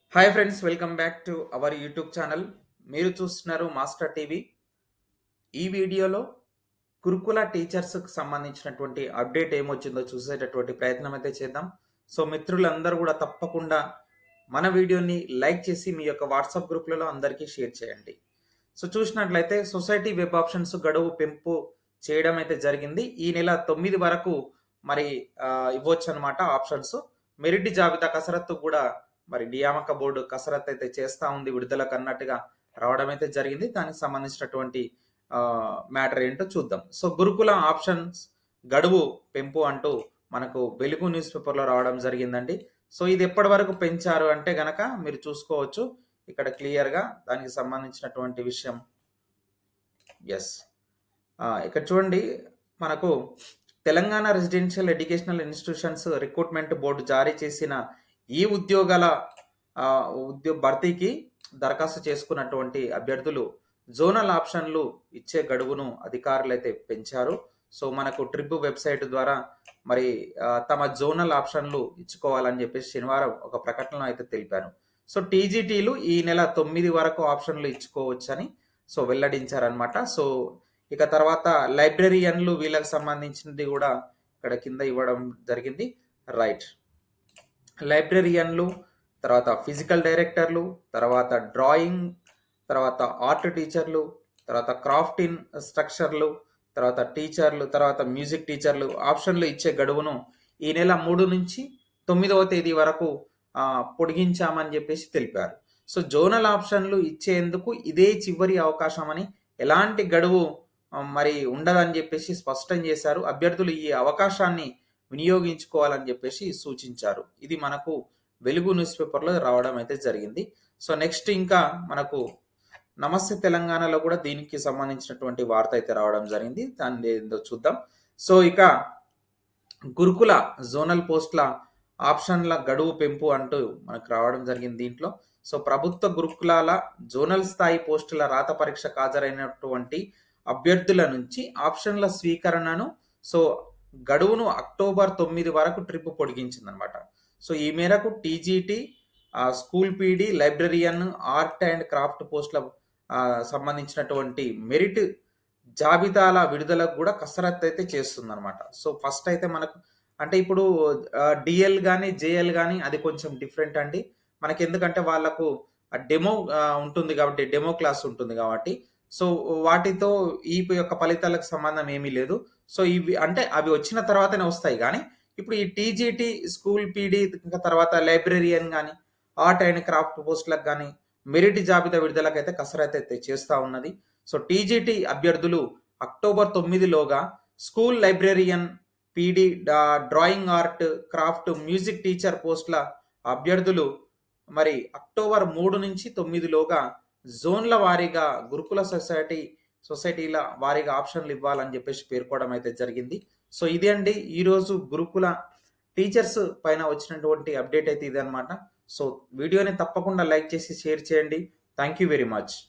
hi friends welcome back to our YouTube channel మీరు చూస్తున్నారు master TV ఈ వీడియోలో గురుకుల టీచర్స్కి సంబంధించినటువంటి అప్డేట్ ఏమొచ్చిందో చూసేటటువంటి ప్రయత్నం అయితే చేద్దాం సో మిత్రులందరూ కూడా తప్పకుండా మన వీడియోని లైక్ చేసి మీ యొక్క వాట్సాప్ గ్రూప్లలో అందరికీ షేర్ చేయండి సో చూసినట్లయితే సొసైటీ వెబ్ ఆప్షన్స్ గడువు పెంపు చేయడం అయితే జరిగింది ఈ నెల తొమ్మిది వరకు మరి ఇవ్వచ్చు అనమాట ఆప్షన్స్ మెరిట్ జాబితా కసరత్తు కూడా మరి నియామక బోర్డు కసరత్తు అయితే చేస్తూ ఉంది విడుదలకు అన్నట్టుగా రావడం అయితే జరిగింది దానికి సంబంధించినటువంటి మ్యాటర్ ఏంటో చూద్దాం సో గురుకుల ఆప్షన్స్ గడువు పెంపు అంటూ మనకు వెలుగు న్యూస్ పేపర్లో రావడం జరిగిందండి సో ఇది ఎప్పటి వరకు పెంచారు అంటే గనక మీరు చూసుకోవచ్చు ఇక్కడ క్లియర్గా దానికి సంబంధించినటువంటి విషయం ఎస్ ఇక్కడ చూడండి మనకు Telangana residential educational institutions recruitment board జారీ చేసిన ఈ ఉద్యోగాల ఉద్యోగ భర్తీకి దరఖాస్తు చేసుకున్నటువంటి అభ్యర్థులు జోనల్ ఆప్షన్లు ఇచ్చే గడువును అధికారులు అయితే పెంచారు సో మనకు ట్రిప్ వెబ్సైట్ ద్వారా మరి తమ జోనల్ ఆప్షన్లు ఇచ్చుకోవాలని చెప్పేసి శనివారం ఒక ప్రకటనలో అయితే తెలిపారు సో టీజీటీలు ఈ నెల తొమ్మిది వరకు ఆప్షన్లు ఇచ్చుకోవచ్చని సో వెల్లడించారనమాట సో ఇక తర్వాత లైబ్రరీయన్లు వీళ్ళకి సంబంధించినది కూడా ఇక్కడ కింద ఇవ్వడం జరిగింది రైట్ లైబ్రరీయన్లు తర్వాత ఫిజికల్ డైరెక్టర్లు తర్వాత డ్రాయింగ్ తర్వాత ఆర్ట్ టీచర్లు తర్వాత క్రాఫ్ట్ ఇన్ స్ట్రక్చర్లు తర్వాత టీచర్లు తర్వాత మ్యూజిక్ టీచర్లు ఆప్షన్లు ఇచ్చే గడువును ఈ నెల మూడు నుంచి తొమ్మిదవ తేదీ వరకు పొడిగించామని చెప్పేసి తెలిపారు సో జోనల్ ఆప్షన్లు ఇచ్చేందుకు ఇదే చివరి అవకాశం అని ఎలాంటి గడువు మరి ఉండదని చెప్పేసి స్పష్టం చేశారు అభ్యర్థులు ఈ అవకాశాన్ని వినియోగించుకోవాలని చెప్పేసి సూచించారు ఇది మనకు వెలుగు న్యూస్ పేపర్లో రావడం అయితే జరిగింది సో నెక్స్ట్ ఇంకా మనకు నమస్తే తెలంగాణలో కూడా దీనికి సంబంధించినటువంటి వార్త అయితే రావడం జరిగింది దాని ఏందో చూద్దాం సో ఇక గురుకుల జోనల్ పోస్టుల ఆప్షన్ల గడువు పెంపు అంటూ మనకు రావడం జరిగింది దీంట్లో సో ప్రభుత్వ గురుకులాల జోనల్ స్థాయి పోస్టుల రాత పరీక్షకు హాజరైనటువంటి అభ్యర్థుల నుంచి ఆప్షన్ల స్వీకరణను సో గడువును అక్టోబర్ తొమ్మిది వరకు ట్రిప్ పొడిగించిందనమాట సో ఈ మేరకు TGT school PD librarian art and craft పోస్టుల సంబంధించినటువంటి మెరిట్ జాబితాల విడుదలకు కూడా కసరత్తు అయితే చేస్తుంది అనమాట సో ఫస్ట్ అయితే మనకు అంటే ఇప్పుడు డిఎల్ కానీ జేఎల్ కానీ అది కొంచెం డిఫరెంట్ అండి మనకి ఎందుకంటే వాళ్ళకు డెమో ఉంటుంది కాబట్టి డెమో క్లాస్ ఉంటుంది కాబట్టి సో వాటితో ఈ యొక్క ఫలితాలకు సంబంధం ఏమీ లేదు సో ఇవి అంటే అవి వచ్చిన తర్వాతనే వస్తాయి కానీ ఇప్పుడు ఈ టీజీటీ స్కూల్ పీడీ ఇంకా తర్వాత లైబ్రరియన్ కానీ ఆర్ట్ అండ్ క్రాఫ్ట్ పోస్టులకు కానీ మెరిట్ జాబితా విడుదలకైతే కసరత్తు అయితే చేస్తూ ఉన్నది సో టీజీటీ అభ్యర్థులు అక్టోబర్ తొమ్మిదిలోగా school librarian PD drawing art craft music teacher పోస్టుల అభ్యర్థులు మరి అక్టోబర్ మూడు నుంచి తొమ్మిదిలోగా జోన్ల వారీగా గురుకుల సొసైటీ సొసైటీల వారీగా ఆప్షన్లు ఇవ్వాలని చెప్పేసి పేర్కోవడం అయితే జరిగింది సో ఇది అండి ఈరోజు గురుకుల టీచర్స్ పైన వచ్చినటువంటి అప్డేట్ అయితే ఇదనమాట సో వీడియోని తప్పకుండా లైక్ చేసి షేర్ చేయండి థ్యాంక్ యూ వెరీ మచ్